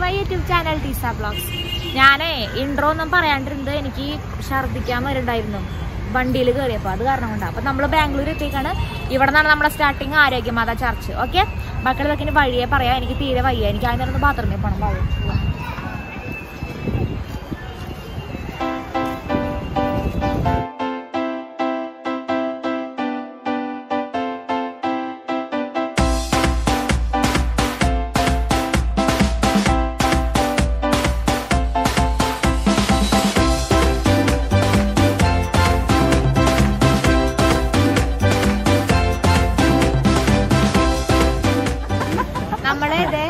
My YouTube channel ടീസ blogs ഞാനേ intro ഒന്നും പറയാണ്ടിരുന്നത് എനിക്ക് ഛർദ്ദിക്കാൻ വരുന്നുണ്ടായിരുന്നു വണ്ടിയിൽ കയറിയപ്പോൾ അത് കാരണം കൊണ്ടാണ് അപ്പം നമ്മൾ ബാംഗ്ലൂർ എത്തിയേക്കാണ് ഇവിടെ നിന്നാണ് നമ്മുടെ സ്റ്റാർട്ടിങ് ആരോഗ്യമാത ചർച്ച് ഓക്കെ മക്കളിതൊക്കെ ഇനി വഴിയെ പറയാം എനിക്ക് തീരെ വയ്യ എനിക്ക് അതിനൊന്ന് ബാത്റൂമിൽ പോകണം വയ്യ നമ്മളെ ഇതേ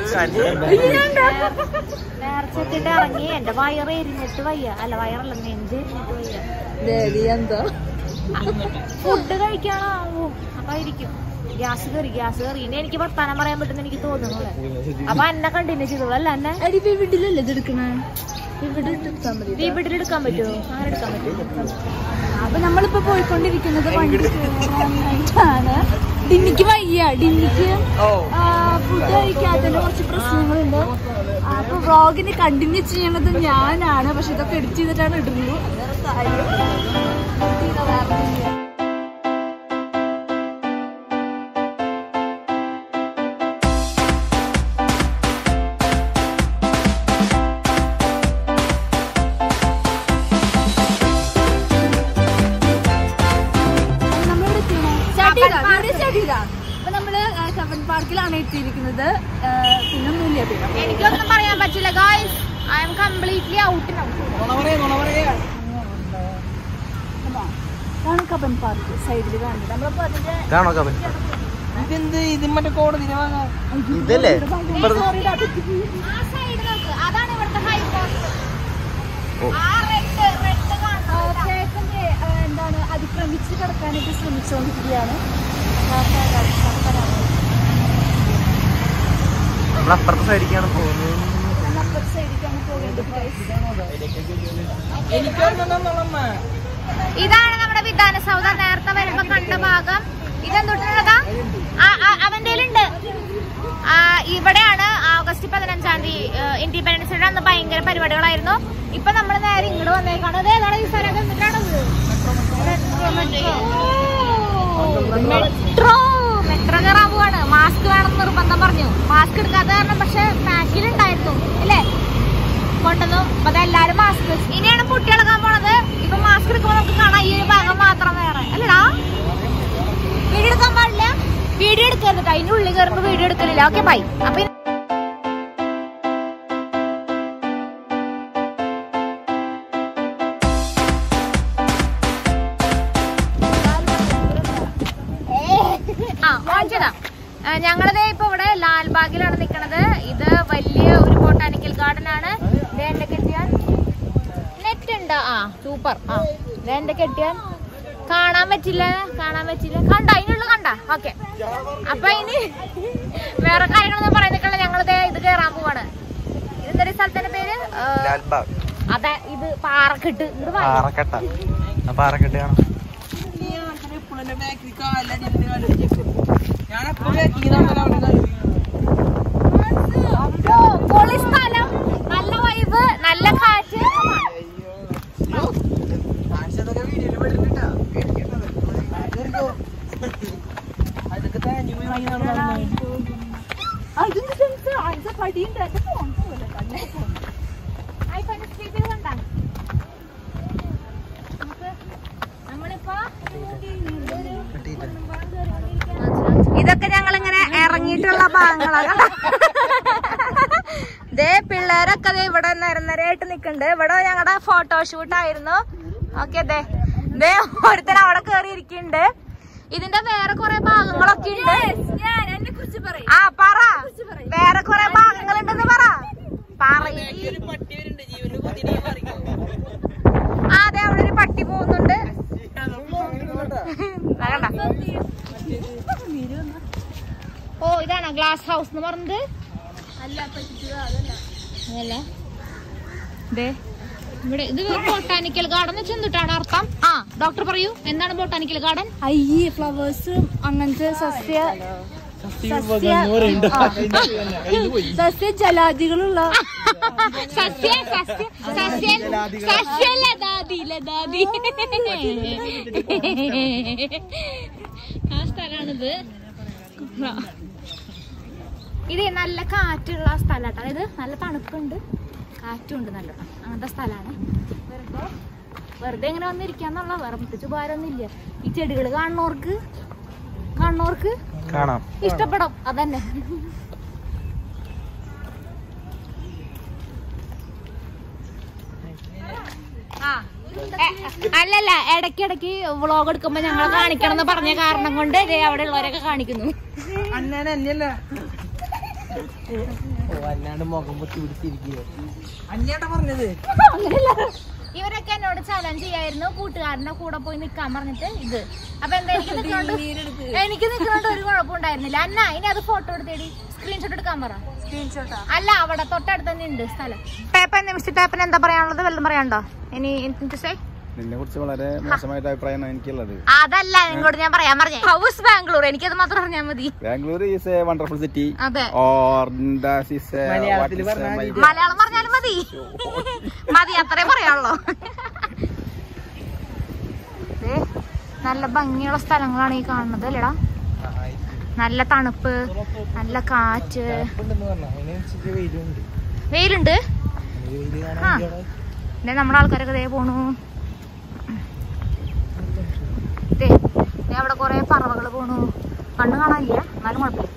നേർച്ചെത്തിട്ട് ഇറങ്ങി എന്റെ വയറ് എരിഞ്ഞിട്ട് വയ്യ അല്ല വയറല്ല നെഞ്ച് എരിഞ്ഞിട്ട് വയ്യ എന്താ ഫുഡ് കഴിക്കാണോ അപ്പൊ ആയിരിക്കും ഗ്യാസ് കയറി ഗ്യാസ് കയറി ഇനി എനിക്ക് വർത്താനം പറയാൻ പറ്റുന്ന എനിക്ക് തോന്നുന്നു അപ്പൊ എന്നെ കണ്ടിന്യൂ ചെയ്തോളൂ അല്ല എന്നെ അടി വീട്ടിലല്ലേ ഇത് എടുക്കണേ ഇവിടെ എടുത്താൽ മതി വീട്ടിൽ എടുക്കാൻ പറ്റുമോ അങ്ങനെ എടുക്കാൻ പറ്റുമോ അപ്പൊ നമ്മളിപ്പോ പോയിക്കൊണ്ടിരിക്കുന്നത് വണ്ടി കയറാനായിട്ടാണ് ഡിന്നിക്ക് വയ്യ ഡിന്നിക്ക് ഫുഡ് കഴിക്കാത്തതിന്റെ കുറച്ച് പ്രശ്നങ്ങളുണ്ട് അപ്പൊ വ്ളോഗിന് കണ്ടിന്യൂ ചെയ്യണത് ഞാനാണ് പക്ഷെ ഇതൊക്കെ എഡിറ്റ് ചെയ്തിട്ടാണ് ഇടുന്നത് വേറെ കാര്യം ഇത് വേറെ ഒന്നുമില്ല. നമ്മളിവിടെ എത്തിയോ? Start ചെയ്താ? വീഡിയോ start ചെയ്താ? അപ്പൊ നമ്മള് കവൻ പാർക്കിലാണ് എത്തിയിരിക്കുന്നത് ആ, പിന്നെ ഒന്നുമില്ല പിന്നെ എനിക്കൊന്നും പറയാൻ പറ്റില്ല guys I am completely out ഇതാണ് കബൻ പാർക്ക് സൈഡിൽ കാണുന്നത് നമ്മളപ്പോ അതിന്റെ കാണോ കവൻ ഇതെന്ത് ഇത് മറ്റേ കോടതിനെ വാങ്ങാൻ ഇതല്ലേ ആ സൈഡ് നോക്ക് അതാണ് ഇവിടുത്തെ ഹൈ പോസ്റ്റ് ഓ. ആ റെഡ് റെഡ് കാണുന്നത് ചേട്ടന്റെ ആ, എന്താണ് അതിക്രമിച്ച് കിടക്കാനായിട്ട് ശ്രമിച്ചുകൊണ്ടിരിക്കുകയാണ് നമ്മൾ അപ്പുറത്തെ സൈഡിലേക്കാണ് പോകുന്നത് അപ്പുറത്തെ സൈഡിലേക്കാണ് പോകേണ്ടത് guys. എനിക്കൊന്നമ്മ ഇതാണ് നമ്മുടെ വിധാനസൗധ നേരത്തെ വരുമ്പോ കണ്ട ഭാഗം ഇതെന്തുട്ടതാ അവന്റെ ഉണ്ട് ഇവിടെയാണ് ആഗസ്റ്റ് പതിനഞ്ചാം തീയതി ഇൻഡിപെൻഡൻസ് ഡേ അന്ന് ഭയങ്കര പരിപാടികളായിരുന്നു ഇപ്പൊ നമ്മൾ നേരെ ഇങ്ങോട്ട് വന്നേക്കാണ് അത് ഏതാണ് ഈ സ്ഥലം എന്തിനാണത് മെട്രോ മെട്രോ കയറാൻ പോവാണ് മാസ്ക് വേണം എന്ന് നിർബന്ധം പറഞ്ഞു മാസ്ക് എടുക്കാത്ത കാരണം പക്ഷെ പാക്കിലുണ്ടായിരുന്നു ഇല്ലേ കൊണ്ടുവന്നു അപ്പൊ അതെല്ലാരും മാസ്ക് ഇനിയാണ് കുട്ടികളൊക്കെ പോണത് ഇപ്പൊ മാസ്ക് എടുക്കുമ്പോ നമുക്ക് കാണാം ഈ ഒരു ഭാഗം മാത്രം വേറെ അല്ലടാ വീഡിയോ എടുക്കാൻ പാടില്ല വീഡിയോ എടുക്കരുത് കേട്ടോ അതിന്റെ ഉള്ളിൽ കയറുമ്പോ വീഡിയോ എടുക്കലില്ല ഓക്കെ ബൈ അപ്പൊ ഇനി- ആ വാങ്ങിച്ചതാ ഞങ്ങളതേ ഇപ്പൊ ഇവിടെ ലാൽബാഗിലാണ് നിക്കണത് ഇത് വലിയ ഒരു ബൊട്ടാനിക്കൽ ഗാർഡൻ ആണ് ദേ എന്റെ കെട്ടിയാൻ നെറ്റ് ഉണ്ട് ആ സൂപ്പർ ആ ദേ എന്റെ കെട്ടിയാൻ കാണാൻ പറ്റില്ല കാണാൻ പറ്റില്ല കണ്ട അതിനുള്ള കണ്ട ഓക്കെ അപ്പൊ ഇനി വേറെ കാര്യങ്ങളൊന്നും പറയുന്നില്ല ഞങ്ങളിത് ഇത് കേറാൻ പോവാണ് ഇതെന്തൊരു സ്ഥലത്തിന്റെ പേര് ഏ, ലാൽബാഗ് അതെ ഇത് പാറക്കെട്ട് ഇങ്ങട് വാ. പാറക്കെട്ട ആ പാറക്കെട്ട് കാണാം എപ്പോഴും ബാക്കിൽ കാലടിയിട്ട് കളിച്ചു ഞാൻ എപ്പോഴും ബാക്കിൽ അവിടെ അപ്പോ പൊളി സ്ഥലം നല്ല വൈബ് നല്ല കാറ്റ് കാണിച്ചതൊക്കെ വീഡിയോയിൽ പെട്ടിട്ടാ അതൊക്കെ തേഞ്ഞു പോയി വാങ്ങി നടന്നു ആ, ഇതെന്ത് sense ആ? ഇത് പടിയുണ്ട്. അത് phone പോലെ. കണ്ണിൽ phone. ഐഫോൺ സ്ലീപ്പ് ചെയ്ത് കണ്ടാ നമുക്ക് നമ്മളിപ്പോ ഇതൊക്കെ ഞങ്ങൾ ഇങ്ങനെ ഇറങ്ങിയിട്ടുള്ള ഭാഗങ്ങളാണ് ദേ പിള്ളേരൊക്കെ ദേ ഇവിടെ നിരനിരയായിട്ട് നിക്കണ്ട് ഇവിടെ ഞങ്ങളുടെ ഫോട്ടോഷൂട്ട് ആയിരുന്നു ഓക്കെ ദേ ദേ ഒരുത്തൻ അവിടെ കേറി ഇരിക്കുന്നുണ്ട് ഇതിന്റെ വേറെ കുറെ ഭാഗങ്ങളൊക്കെ ഉണ്ട് ഞാൻ എന്നെ കുറിച്ച് പറയും ആ പറ വേറെ കുറെ ഭാഗങ്ങളുണ്ടെന്ന് പറ പറയ് ഒരു പട്ടി വരുന്നുണ്ട് ജീവന് കുത്തിനെ പറിക്കും ആ അതെ അവിടെ ഒരു പട്ടി പോകുന്നുണ്ട് ദാ കണ്ട ഓ ഇതാണോ ഗ്ലാസ് ഹൗസ് എന്ന് പറഞ്ഞത് അല്ല പറ്റിച്ചത് അതല്ല അതല്ല ദേ ഇവിടെ ഇത് ബോട്ടാനിക്കൽ ഗാർഡൻ വെച്ച് എന്തിട്ടാണ് അർത്ഥം ആ ഡോക്ടർ പറയൂ എന്താണ് ബോട്ടാനിക്കൽ ഗാർഡൻ അയ്യേ ഫ്ലവേഴ്സ് അങ്ങനത്തെ സസ്യ സസ്യ ആ. സസ്യ ജലാദികളുള്ള സസ്യ സസ്യ സസ്യ സസ്യ ലതാതി ലതാതി ആ സ്ഥലാണിത് ഇത് നല്ല കാറ്റുള്ള സ്ഥലാട്ടോ അതായത് നല്ല തണുപ്പുണ്ട് കാറ്റുണ്ട് നല്ല അങ്ങനത്തെ സ്ഥലമാണ് വെറുതെ വെറുതെ ഇങ്ങനെ വന്നിരിക്കാന്നുള്ള വേറെ പ്രത്യേകിച്ച് ഉപകാരമൊന്നുമില്ല ഈ ചെടികൾ കാണുന്നവർക്ക് കാണുന്നവർക്ക് കാണാം ഇഷ്ടപ്പെടും അതന്നെ ആ എ- അല്ലല്ല ഇടയ്ക്കിടയ്ക്ക് വ്ളോഗ് എടുക്കുമ്പോ ഞങ്ങളെ കാണിക്കണം എന്ന് പറഞ്ഞ കാരണം കൊണ്ട് ദേ അവിടെ ഉള്ളവരൊക്കെ കാണിക്കുന്നു അന്നാണ് അന്യല്ല ഓ അല്ലാണ്ട് മുഖം പൊത്തി പിടിച്ചിരിക്കുക അന്യാട്ടാ പറഞ്ഞത് ഇവരൊക്കെ എന്നോട് ചലഞ്ച് ചെയ്യായിരുന്നു കൂട്ടുകാരന്റെ കൂടെ പോയി നിക്കാൻ പറഞ്ഞിട്ട് ഇത് അപ്പൊ എന്താ എനിക്ക് നിക്കണോണ്ട് എനിക്ക് നിക്കണോണ്ട് ഒരു കുഴപ്പമുണ്ടായിരുന്നില്ല അന്ന ഇനി അത് ഫോട്ടോ എടുത്തേടി സ്ക്രീൻഷോട്ട് എടുക്കാൻ പറ സ്ക്രീൻഷോട്ടാ അല്ല അവിടെ തൊട്ടടുത്ത് തന്നെ ഉണ്ട് സ്ഥലം ടേപ്പൻ മിസ്റ്റർ ടേപ്പൻ എന്താ പറയാനുള്ളത് വല്ലതും പറയാനുണ്ടോ ഇനി എനിക്ക് സേ നിന്നെ കുറിച്ച് വളരെ മോശമായിട്ട് അഭിപ്രായമാണ് എനിക്കുള്ളത് അതല്ല നിങ്ങളോട് ഞാൻ പറയാൻ പറഞ്ഞേ ഹൗസ് ബാംഗ്ലൂർ എനിക്കത് മാത്രം പറഞ്ഞാൽ മതി Bangalore is a wonderful city അതെ ഓർ മലയാളത്തില് പറഞ്ഞാൽ മതി. മലയാളം പറഞ്ഞാലും മതി മതി അത്രേ പറയാനുള്ളൂ ദേ, നല്ല ഭംഗിയുള്ള സ്ഥലങ്ങളാണ് ഈ കാണുന്നത് അല്ലേടാ നല്ല തണുപ്പ് നല്ല കാറ്റ് ഉണ്ടെന്ന് പറഞ്ഞ അതിനനുസരിച്ച് വെയിലുണ്ട് വെയിലുണ്ട് വെയില് ആ കാണാൻ ദേ നമ്മുടെ ആൾക്കാരൊക്കെ ദേ പോണു ദേ ദേ അവിടെ കൊറേ പറവകള് പോണു കണ്ണ് കാണാനില്ല എന്നാലും കുഴപ്പമില്ല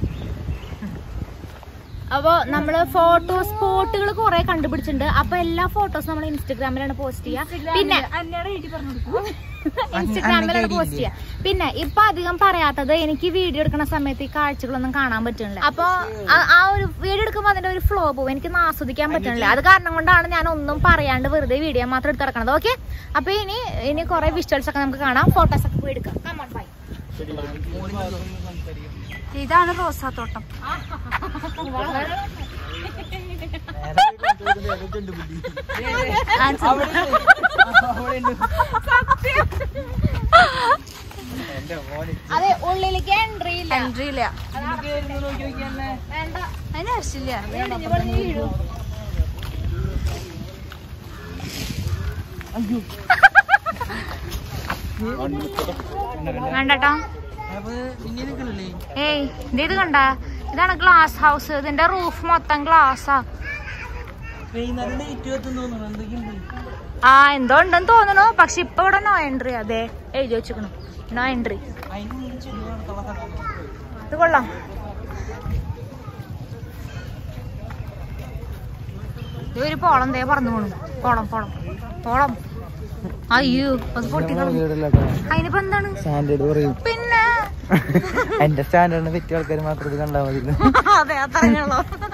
അപ്പോ നമ്മള് ഫോട്ടോ സ്പോട്ടുകൾ കുറെ കണ്ടുപിടിച്ചിട്ടുണ്ട് അപ്പൊ എല്ലാ ഫോട്ടോസും നമ്മൾ ഇൻസ്റ്റഗ്രാമിലാണ് പോസ്റ്റ് ചെയ്യുക പിന്നെ അന്നയുടെ വീട്ടിൽ പറഞ്ഞു കൊടുക്കും ഇൻസ്റ്റഗ്രാമിലാണ് പോസ്റ്റ് ചെയ്യുക പിന്നെ ഇപ്പൊ അധികം പറയാത്തത് എനിക്ക് വീഡിയോ എടുക്കുന്ന സമയത്ത് ഈ കാഴ്ചകളൊന്നും കാണാൻ പറ്റുന്നില്ല അപ്പൊ ആ- ആ ഒരു വീഡിയോ എടുക്കുമ്പോൾ അതിന്റെ ഒരു ഫ്ലോ പോകും എനിക്കൊന്നും ആസ്വദിക്കാൻ പറ്റുന്നില്ല അത് കാരണം കൊണ്ടാണ് ഞാൻ ഒന്നും പറയാണ്ട് വെറുതെ വീഡിയോ മാത്രം എടുത്ത് നടക്കണത് ഓക്കെ അപ്പൊ ഇനി ഇനി കുറെ വിഷ്വൽസ് ഒക്കെ നമുക്ക് കാണാം ഫോട്ടോസ് ഒക്കെ പോയി എടുക്കാം Come on, bye. ഇതാണ് റോസാത്തോട്ടം അതെ ഉള്ളിലേക്ക് എൻട്രി ഇല്ല എൻട്രി ഇല്ല വേണ്ട അതിന് ആവശ്യമില്ല വീഴും വേണ്ടട്ടോ അപ്പൊ പിന്നെ നിൽക്കണല്ലേ ഏയ് ഇത് ഇത് കണ്ട ഇതാണ് ഗ്ലാസ് ഹൗസ് ഇതിന്റെ റൂഫ് മൊത്തം ഗ്ലാസ്സാ വൈകുന്നേരം ഡേറ്റ് എത്തും തോന്നുന്നു എന്തൊക്കെയുണ്ട് ആ എന്തോ ഉണ്ടെന്ന് തോന്നുന്നു പക്ഷെ ഇപ്പൊ ഇവിടെ നോ എൻട്രി അതെ എഴുതി വെച്ചിക്കണു നോ എൻട്രി അതിന് മുന്നിൽ ചെടി വളർത്തുള്ള സ്ഥലമാണ് ഇത് കൊള്ളാം ഇത് ഒരു പോളം ദേ പറന്നു പോണു പോളം പോളം പോളം അയ്യോ അത് പൊട്ടി അതിനിപ്പോ എന്താണ് സ്റ്റാൻഡേർഡ് പറയും പിന്നെ എന്റെ സ്റ്റാൻഡേർഡിന് പറ്റിയ ആൾക്കാർ മാത്രം ഇത് കണ്ടാൽ മതി അതെ അത്രയുള്ളൂ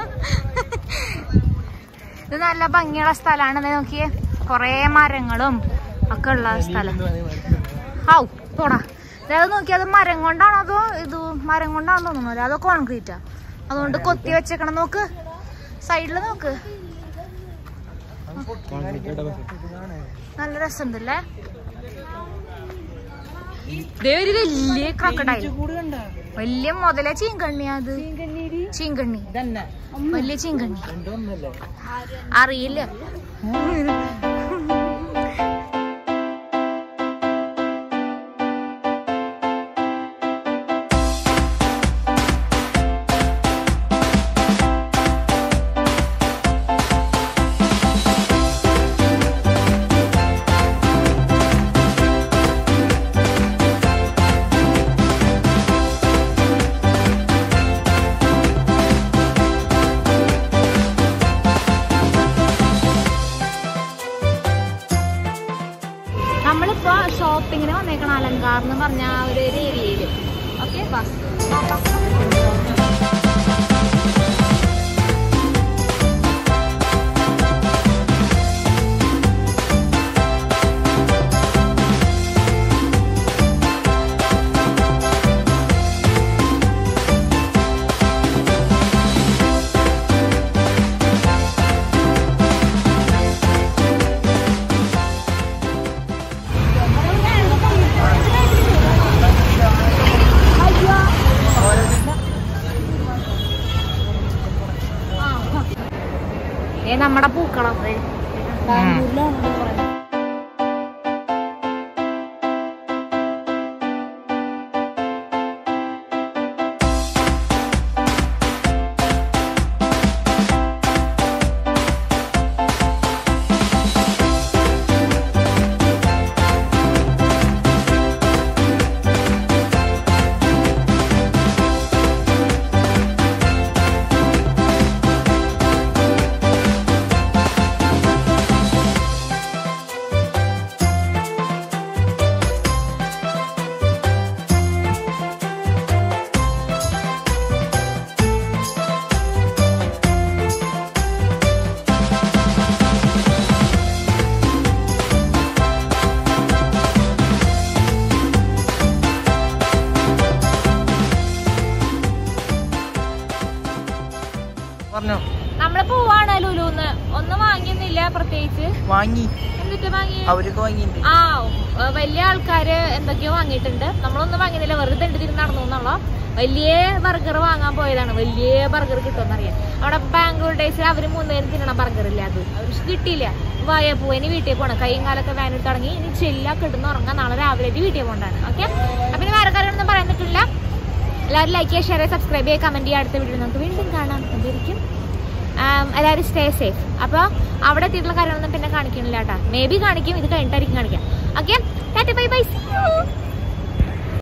ഇത് നല്ല ഭംഗിയുള്ള സ്ഥലമാണ് ദേ നോക്കിയേ കൊറേ മരങ്ങളും ഒക്കെ ഉള്ള സ്ഥലം ഔ പോടാ അതായത് നോക്കി അത് മരം കൊണ്ടാണോ അതോ ഇത് മരം കൊണ്ടാണോ തോന്നുന്നു അതോ കോൺക്രീറ്റാ അതുകൊണ്ട് കൊത്തി വെച്ചേക്കണം നോക്ക് സൈഡില് നോക്ക് നല്ല രസമുണ്ടല്ലേ ദേ ഒരു വലിയ ക്രക്കഡായി വലിയ മുതലേ ചീങ്കണ്ണിയാ അത് ചീങ്കണ്ണി ഇതന്നെ വലിയ ചീങ്കണ്ണി രണ്ടൊന്നല്ലേ അറിയില്ല നമ്മളിപ്പോ ഷോപ്പിങ്ങിന് വന്നേക്കണ അലങ്കാർ എന്ന് പറഞ്ഞ ആ ഒരു ഏരിയയില് ഓക്കെ ഏ നമ്മുടെ പൂക്കളം ദേ. ബാംഗ്ലൂരിലാണ് പറയുന്നത് പറഞ്ഞോ നമ്മള് പോവാണ് ലുലുന്ന് ഒന്നും വാങ്ങിയൊന്നുമില്ല പ്രത്യേകിച്ച് വാങ്ങി എന്നിട്ട് വാങ്ങി അവരൊക്കെ വാങ്ങിയിട്ടുണ്ട് ആ ഏ, വലിയ ആൾക്കാര് എന്തൊക്കെയോ വാങ്ങിയിട്ടുണ്ട് നമ്മളൊന്നും വാങ്ങിയില്ല വെറുതെ ഉണ്ട് തിരിഞ്ഞ് നടന്നു എന്നുള്ള വലിയ ബർഗർ വാങ്ങാൻ പോയതാണ് വലിയ ബർഗർ കിട്ടുമെന്നറിയാം അവിടെ ബാംഗ്ലൂർ ഡേയ്സിൽ അവര് മൂന്നുപേരും തിന്നണ ബർഗർ ഇല്ല അത് അവർക്ക് കിട്ടിയില്ല വായ പോ ഇനി വീട്ടിൽ പോകണം കൈയും കാലൊക്കെ വേനൽ തുടങ്ങി ഇനി ചെല്ല കിട്ടുന്ന ഉറങ്ങാൻ നാളെ രാവിലെ വീട്ടിൽ പോകണ്ടാണ് ഓക്കെ അപ്പൊ ഇനി വേറെ കാര്യമൊന്നും പറയാൻ പറ്റില്ല എല്ലാവരും ലൈക്ക് ചെയ്യുക ഷെയർ ചെയ്യുക സബ്സ്ക്രൈബ് ചെയ്യുക കമന്റ് ചെയ്യുക അടുത്ത വീഡിയോ നമുക്ക് വീണ്ടും കാണാം എന്തായിരിക്കും ആം, എല്ലാവരും സ്റ്റേ സേഫ് അപ്പോൾ അവിടെ എത്തിയിട്ടുള്ള കാര്യങ്ങളൊന്നും പിന്നെ കാണിക്കണില്ല കേട്ടോ മേ ബി കാണിക്കും ഇത് കഴിഞ്ഞിട്ടായിരിക്കും കാണിക്കാം ഓക്കെ ബൈ ബൈ